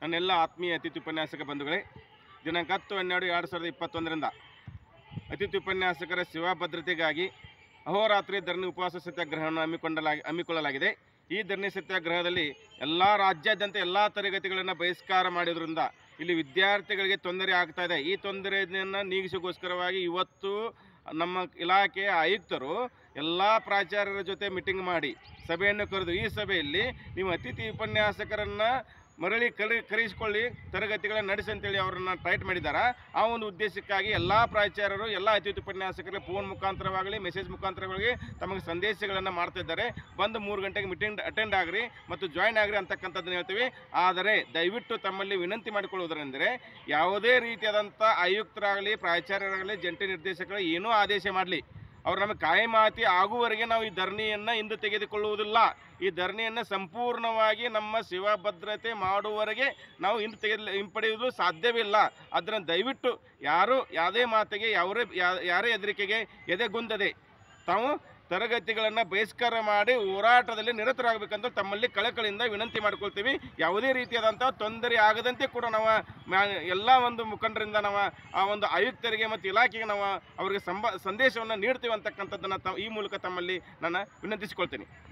ನನ್ನೆಲ್ಲ ಆತ್ಮೀಯ ಅತಿಥಿ ಉಪನ್ಯಾಸಕ ಬಂಧುಗಳೇ ದಿನಾಂಕ ಹತ್ತು ಹನ್ನೆರಡು ಎರಡು ಸಾವಿರದ ಇಪ್ಪತ್ತೊಂದರಿಂದ ಅತಿಥಿ ಉಪನ್ಯಾಸಕರ ಸೇವಾ ಭದ್ರತೆಗಾಗಿ ಅಹೋರಾತ್ರಿ ಧರಣಿ ಉಪವಾಸ ಸತ್ಯಾಗ್ರಹವನ್ನು ಹಮ್ಮಿಕೊಂಡಲಾಗಿ ಹಮ್ಮಿಕೊಳ್ಳಲಾಗಿದೆ ಈ ಧರಣಿ ಸತ್ಯಾಗ್ರಹದಲ್ಲಿ ಎಲ್ಲ ರಾಜ್ಯಾದ್ಯಂತ ಎಲ್ಲ ತರಗತಿಗಳನ್ನು ಬಹಿಷ್ಕಾರ ಮಾಡಿದ್ರಿಂದ ಇಲ್ಲಿ ವಿದ್ಯಾರ್ಥಿಗಳಿಗೆ ತೊಂದರೆ ಆಗ್ತಾ ಇದೆ ಈ ತೊಂದರೆಯನ್ನು ನೀಗಿಸೋಗೋಸ್ಕರವಾಗಿ ಇವತ್ತು ನಮ್ಮ ಇಲಾಖೆಯ ಆಯುಕ್ತರು ಎಲ್ಲ ಪ್ರಾಚಾರ್ಯರ ಜೊತೆ ಮೀಟಿಂಗ್ ಮಾಡಿ ಸಭೆಯನ್ನು ಕರೆದು ಈ ಸಭೆಯಲ್ಲಿ ನೀವು ಅತಿಥಿ ಉಪನ್ಯಾಸಕರನ್ನು ಮರಳಿ ಕರೆ ಕರೆಸಿಕೊಳ್ಳಿ ತರಗತಿಗಳನ್ನು ನಡೆಸಿ ಅಂತೇಳಿ ಅವರನ್ನು ಟೈಟ್ ಮಾಡಿದ್ದಾರೆ ಆ ಒಂದು ಉದ್ದೇಶಕ್ಕಾಗಿ ಎಲ್ಲ ಪ್ರಾಚಾರ್ಯರು ಎಲ್ಲ ಅತಿಥಿ ಉಪನ್ಯಾಸಕರಿಗೆ ಫೋನ್ ಮುಖಾಂತರವಾಗಲಿ ಮೆಸೇಜ್ ಮುಖಾಂತರವಾಗಿ ತಮಗೆ ಸಂದೇಶಗಳನ್ನು ಮಾಡ್ತಾ ಇದ್ದಾರೆ ಬಂದು ಮೂರು ಗಂಟೆಗೆ ಮೀಟಿಂಗ್ ಅಟೆಂಡ್ ಆಗ್ರಿ ಮತ್ತು ಜಾಯಿನ್ ಆಗ್ರಿ ಅಂತಕ್ಕಂಥದ್ದನ್ನು ಹೇಳ್ತೀವಿ ಆದರೆ ದಯವಿಟ್ಟು ತಮ್ಮಲ್ಲಿ ವಿನಂತಿ ಮಾಡಿಕೊಳ್ಳುವುದರೆಂದರೆ ಯಾವುದೇ ರೀತಿಯಾದಂಥ ಆಯುಕ್ತರಾಗಲಿ ಪ್ರಾಚಾರ್ಯರಾಗಲಿ ಜಂಟಿ ನಿರ್ದೇಶಕರು ಏನೂ ಆದೇಶ ಮಾಡಲಿ ಅವ್ರು ನಮಗೆ ಕಾಯಮಾತಿ ಆಗುವವರೆಗೆ ನಾವು ಈ ಧರಣಿಯನ್ನು ಹಿಂದೆ ತೆಗೆದುಕೊಳ್ಳುವುದಿಲ್ಲ ಈ ಧರಣಿಯನ್ನು ಸಂಪೂರ್ಣವಾಗಿ ನಮ್ಮ ಸೇವಾ ಭದ್ರತೆ ಮಾಡುವವರೆಗೆ ನಾವು ಹಿಂದೆ ತೆಗೆದು ಹಿಂಪಡೆಯುವುದು ಸಾಧ್ಯವಿಲ್ಲ ಅದನ್ನು ದಯವಿಟ್ಟು ಯಾರು ಯಾವುದೇ ಮಾತಿಗೆ ಯಾವರೇ ಯಾ- ಯಾರೇ ಹೆದರಿಕೆಗೆ ಎದೆಗುಂದದೆ ತಾವು ತರಗತಿಗಳನ್ನು ಬಹಿಷ್ಕಾರ ಮಾಡಿ ಹೋರಾಟದಲ್ಲಿ ನಿರತರಾಗಬೇಕಂತ ತಮ್ಮಲ್ಲಿ ಕಳಕಳಿಯಿಂದ ವಿನಂತಿ ಮಾಡ್ಕೊಳ್ತೀವಿ ಯಾವುದೇ ರೀತಿಯಾದಂಥ ತೊಂದರೆ ಆಗದಂತೆ ಕೂಡ ನಾವು ಮ್ಯಾ- ಎಲ್ಲ ಒಂದು ಮುಖಂಡರಿಂದ ನಾವು ಆ ಒಂದು ಆಯುಕ್ತರಿಗೆ ಮತ್ತು ಇಲಾಖೆಗೆ ನಾವು ಅವರಿಗೆ ಸಂಬ ಸಂದೇಶವನ್ನು ನೀಡ್ತೀವಿ ಅಂತಕ್ಕಂಥದ್ದನ್ನು ತ ಈ ಮೂಲಕ ತಮ್ಮಲ್ಲಿ ನಾನು ವಿನಂತಿಸಿಕೊಳ್ತೀನಿ